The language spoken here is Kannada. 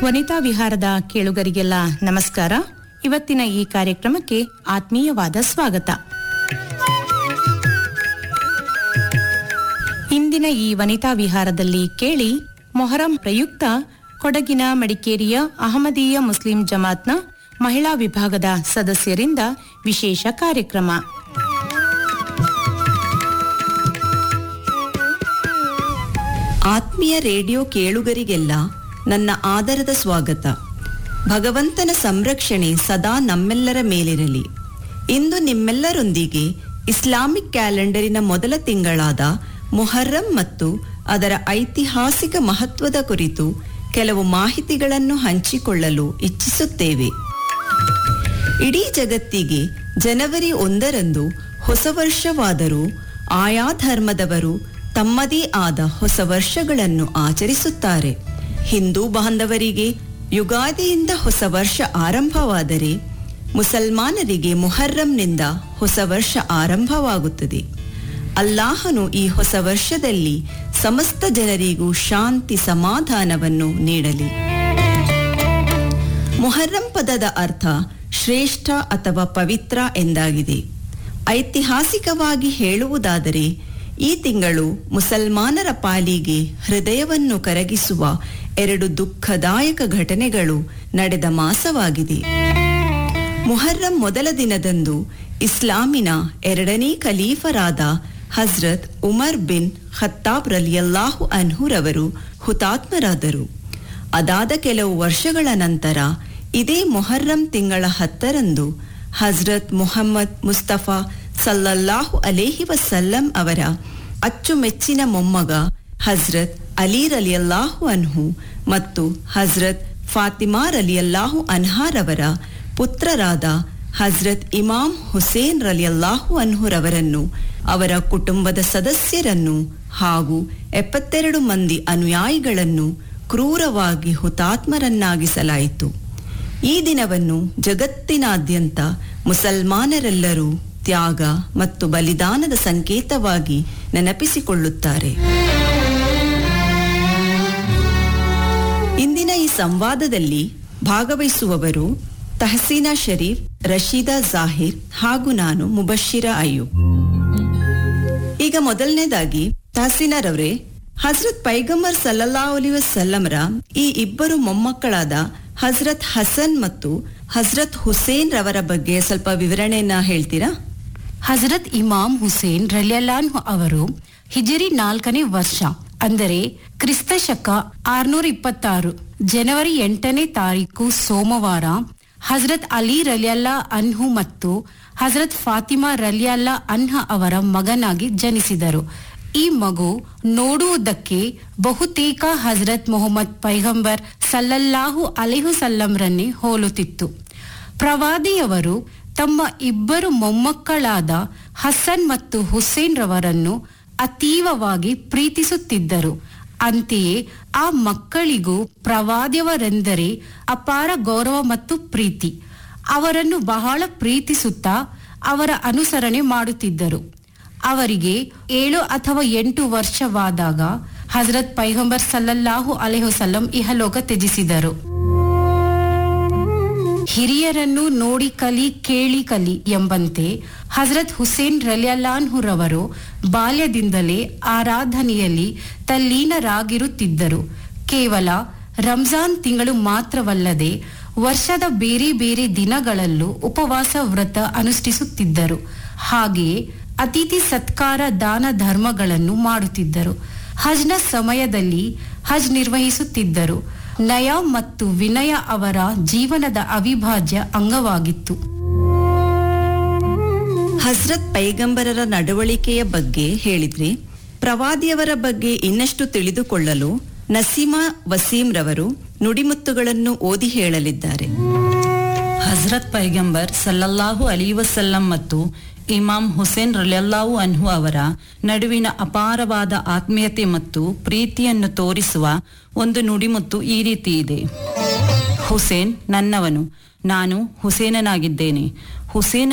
ವನಿತಾ ವಿಹಾರದ ಕೇಳುಗರಿಗೆಲ್ಲ ನಮಸ್ಕಾರ ಇವತ್ತಿನ ಈ ಕಾರ್ಯಕ್ರಮಕ್ಕೆ ಆತ್ಮೀಯವಾದ ಸ್ವಾಗತ ಇಂದಿನ ಈ ವನಿತಾ ವಿಹಾರದಲ್ಲಿ ಕೇಳಿ ಮೊಹರಂ ಪ್ರಯುಕ್ತ ಕೊಡಗಿನ ಮಡಿಕೇರಿಯ ಅಹಮದೀಯ ಮುಸ್ಲಿಂ ಜಮಾತ್ನ ಮಹಿಳಾ ವಿಭಾಗದ ಸದಸ್ಯರಿಂದ ವಿಶೇಷ ಕಾರ್ಯಕ್ರಮ ಆತ್ಮೀಯ ರೇಡಿಯೋ ಕೇಳುಗರಿಗೆಲ್ಲ ನನ್ನ ಆದರದ ಸ್ವಾಗತ ಭಗವಂತನ ಸಂರಕ್ಷಣೆ ಸದಾ ನಮ್ಮೆಲ್ಲರ ಮೇಲಿರಲಿ ಇಂದು ನಿಮ್ಮೆಲ್ಲರೊಂದಿಗೆ ಇಸ್ಲಾಮಿಕ್ ಕ್ಯಾಲೆಂಡರಿನ ಮೊದಲ ತಿಂಗಳಾದ ಮೊಹರ್ರಂ ಮತ್ತು ಅದರ ಐತಿಹಾಸಿಕ ಮಹತ್ವದ ಕುರಿತು ಕೆಲವು ಮಾಹಿತಿಗಳನ್ನು ಹಂಚಿಕೊಳ್ಳಲು ಇಚ್ಛಿಸುತ್ತೇವೆ ಇಡೀ ಜಗತ್ತಿಗೆ ಜನವರಿ ಒಂದರಂದು ಹೊಸ ವರ್ಷವಾದರೂ ಆಯಾ ಧರ್ಮದವರು ತಮ್ಮದೇ ಆದ ಹೊಸ ವರ್ಷಗಳನ್ನು ಆಚರಿಸುತ್ತಾರೆ ಹಿಂದೂ ಬಾಂಧವರಿಗೆ ಯುಗಾದಿಯಿಂದ ಹೊಸ ವರ್ಷ ಆರಂಭವಾದರೆ ಮುಸಲ್ಮಾನರಿಗೆ ಮುಹರ್ರಂನಿಂದ ಹೊಸ ವರ್ಷ ಆರಂಭವಾಗುತ್ತದೆ ಅಲ್ಲಾಹನು ಈ ಹೊಸ ವರ್ಷದಲ್ಲಿ ಸಮಸ್ತ ಜನರಿಗೂ ಶಾಂತಿ ಸಮಾಧಾನವನ್ನು ನೀಡಲಿ ಮುಹರ್ರಂ ಪದದ ಅರ್ಥ ಶ್ರೇಷ್ಠ ಅಥವಾ ಪವಿತ್ರ ಎಂದಾಗಿದೆ ಐತಿಹಾಸಿಕವಾಗಿ ಹೇಳುವುದಾದರೆ ಈ ತಿಂಗಳು ಮುಸಲ್ಮಾನರ ಪಾಲಿಗೆ ಹೃದಯವನ್ನು ಕರಗಿಸುವ ಎರಡು ದುಃಖದಾಯಕ ಘಟನೆಗಳು ನಡೆದ ಮಾಸವಾಗಿದೆ ಮುಹರ್ರಂ ಮೊದಲ ದಿನದಂದು ಇಸ್ಲಾಮಿನ ಎರಡನೇ ಖಲೀಫರಾದ ಹಜ್ರತ್ ಉಮರ್ ಬಿನ್ ಖತ್ತಾಬ್ ರಲಿಯಲ್ಲಾಹು ಅನ್ಹುರವರು ಹುತಾತ್ಮರಾದರು ಅದಾದ ಕೆಲವು ವರ್ಷಗಳ ನಂತರ ಇದೇ ಮೊಹರ್ರಂ ತಿಂಗಳ ಹತ್ತರಂದು ಹಜ್ರತ್ ಮುಹಮ್ಮದ್ ಮುಸ್ತಫಾ ಸಲ್ಲಲ್ಲಾಹು ಅಲೇಹಿ ವಸಲ್ಲಂ ಅವರ ಅಚ್ಚುಮೆಚ್ಚಿನ ಮೊಮ್ಮಗ ಹಜ್ರತ್ ಅಲಿ ರಲಿಯಲ್ಲಾಹು ಅನ್ಹು ಮತ್ತು ಹಜ್ರತ್ ಫಾತಿಮಾ ರಲಿಯಲ್ಲಾಹು ಅನ್ಹಾರವರ ಪುತ್ರರಾದ ಹಜ್ರತ್ ಇಮಾಮ್ ಹುಸೇನ್ ರಲಿಯಲ್ಲಾಹು ಅನ್ಹುರವರನ್ನು ಅವರ ಕುಟುಂಬದ ಸದಸ್ಯರನ್ನು ಹಾಗೂ ಎಪ್ಪತ್ತೆರಡು ಮಂದಿ ಅನುಯಾಯಿಗಳನ್ನು ಕ್ರೂರವಾಗಿ ಹುತಾತ್ಮರನ್ನಾಗಿಸಲಾಯಿತು ಈ ದಿನವನ್ನು ಜಗತ್ತಿನಾದ್ಯಂತ ಮುಸಲ್ಮಾನರೆಲ್ಲರೂ ತ್ಯಾಗ ಮತ್ತು ಬಲಿದಾನದ ಸಂಕೇತವಾಗಿ ನೆನಪಿಸಿಕೊಳ್ಳುತ್ತಾರೆ ಇಂದಿನ ಈ ಸಂವಾದದಲ್ಲಿ ಭಾಗವಹಿಸುವವರು ತಹಸೀನಾ ಶರೀಫ್ ರಶೀದಾ ಜಾಹಿರ್ ಹಾಗೂ ನಾನು ಮುಬಶಿರ ಅಯ್ಯೂಬ್ ಈಗ ಮೊದಲನೇದಾಗಿ ತಹಸೀನಾರವರೇ ಹಜ್ರತ್ ಪೈಗಂಬರ್ ಸಲ್ಲಲ್ಲಾ ಅಲಿ ವಸಲ್ಲಂರ ಈ ಇಬ್ಬರು ಮೊಮ್ಮಕ್ಕಳಾದ ಹಜ್ರತ್ ಹಸನ್ ಮತ್ತು ಹಜ್ರತ್ ಹುಸೇನ್ ರವರ ಬಗ್ಗೆ ಸ್ವಲ್ಪ ವಿವರಣೆಯನ್ನ ಹೇಳ್ತೀರಾ ಹಜರತ್ ಇಮಾಮ್ ಹುಸೇನ್ ರಲಿಯಲ್ಲಾನ್ ಅವರು ಹಿಜರಿ ನಾಲ್ಕನೇ ವರ್ಷ ಅಂದರೆ ಕ್ರಿಸ್ತ ಶಕ ಆರ್ನೂರ ಇಪ್ಪತ್ತಾರು ಜನವರಿ ಎಂಟನೇ ತಾರೀಕು ಸೋಮವಾರ ಹಜರತ್ ಅಲಿ ರಲಿಯಲ್ಲಾ ಅನ್ಹು ಮತ್ತು ಹಜರತ್ ಫಾತಿಮಾ ರಲಿಯಲ್ಲಾ ಅನ್ಹ ಅವರ ಮಗನಾಗಿ ಜನಿಸಿದರು ಈ ಮಗು ನೋಡುವುದಕ್ಕೆ ಬಹುತೇಕ ಹಜರತ್ ಮೊಹಮ್ಮದ್ ಪೈಗಂಬರ್ ಸಲ್ಲಲ್ಲಾಹು ಅಲೆಹು ಸಲ್ಲಂರನ್ನೇ ಹೋಲುತ್ತಿತ್ತು ಪ್ರವಾದಿಯವರು ತಮ್ಮ ಇಬ್ಬರು ಮೊಮ್ಮಕ್ಕಳಾದ ಹಸನ್ ಮತ್ತು ಹುಸೇನ್ ರವರನ್ನು ಅತೀವವಾಗಿ ಪ್ರೀತಿಸುತ್ತಿದ್ದರು ಅಂತೆಯೇ ಆ ಮಕ್ಕಳಿಗೂ ಪ್ರವಾದಿಯವರೆಂದರೆ ಅಪಾರ ಗೌರವ ಮತ್ತು ಪ್ರೀತಿ ಅವರನ್ನು ಬಹಳ ಪ್ರೀತಿಸುತ್ತಾ ಅವರ ಅನುಸರಣೆ ಮಾಡುತ್ತಿದ್ದರು ಅವರಿಗೆ ಏಳು ಅಥವಾ ಎಂಟು ವರ್ಷವಾದಾಗ ಹಜರತ್ ಪೈಗಂಬರ್ ಸಲ್ಲಲ್ಲಾಹು ಅಲೆಹುಸಲ್ಲಂ ಇಹಲೋಕ ತ್ಯಜಿಸಿದರು ಹಿರಿಯರನ್ನು ನೋಡಿ ಕಲಿ ಕೇಳಿ ಕಲಿ ಎಂಬಂತೆ ಹಜರತ್ ಹುಸೇನ್ ರಲಿಯಲ್ಲಾನ್ಹುರವರು ಬಾಲ್ಯದಿಂದಲೇ ಆರಾಧನೆಯಲ್ಲಿ ತಲ್ಲೀನರಾಗಿರುತ್ತಿದ್ದರು ಕೇವಲ ರಂಜಾನ್ ತಿಂಗಳು ಮಾತ್ರವಲ್ಲದೆ ವರ್ಷದ ಬೇರೆ ಬೇರೆ ದಿನಗಳಲ್ಲೂ ಉಪವಾಸ ವ್ರತ ಅನುಷ್ಠಿಸುತ್ತಿದ್ದರು ಹಾಗೆಯೇ ಅತಿಥಿ ಸತ್ಕಾರ ದಾನ ಧರ್ಮಗಳನ್ನು ಮಾಡುತ್ತಿದ್ದರು ಹಜ್ನ ಸಮಯದಲ್ಲಿ ಹಜ್ ನಿರ್ವಹಿಸುತ್ತಿದ್ದರು ನಯ ಮತ್ತು ವಿನಯ ಅವರ ಜೀವನದ ಅವಿಭಾಜ್ಯ ಅಂಗವಾಗಿತ್ತು ಹಜ್ರತ್ ಪೈಗಂಬರರ ನಡವಳಿಕೆಯ ಬಗ್ಗೆ ಹೇಳಿದ್ರಿ ಪ್ರವಾದಿಯವರ ಬಗ್ಗೆ ಇನ್ನಷ್ಟು ತಿಳಿದುಕೊಳ್ಳಲು ನಸೀಮಾ ವಸೀಂ ರವರು ನುಡಿಮುತ್ತುಗಳನ್ನು ಓದಿ ಹೇಳಲಿದ್ದಾರೆ ಹಜ್ರತ್ ಪೈಗಂಬರ್ ಸಲ್ಲಲ್ಲಾಹು ಅಲಿ ವಸಲ್ಲಂ ಮತ್ತು ಇಮಾಮ್ ಹುಸೇನ್ ರಲಿಯಲ್ಲಾಹು ಅನ್ಹು ಅವರ ನಡುವಿನ ಅಪಾರವಾದ ಆತ್ಮೀಯತೆ ಮತ್ತು ಪ್ರೀತಿಯನ್ನು ತೋರಿಸುವ ಒಂದು ನುಡಿಮುತ್ತು ಈ ರೀತಿ ಇದೆ ಹುಸೇನ್ ನನ್ನವನು ನಾನು ಹುಸೇನನಾಗಿದ್ದೇನೆ ಹುಸೇನ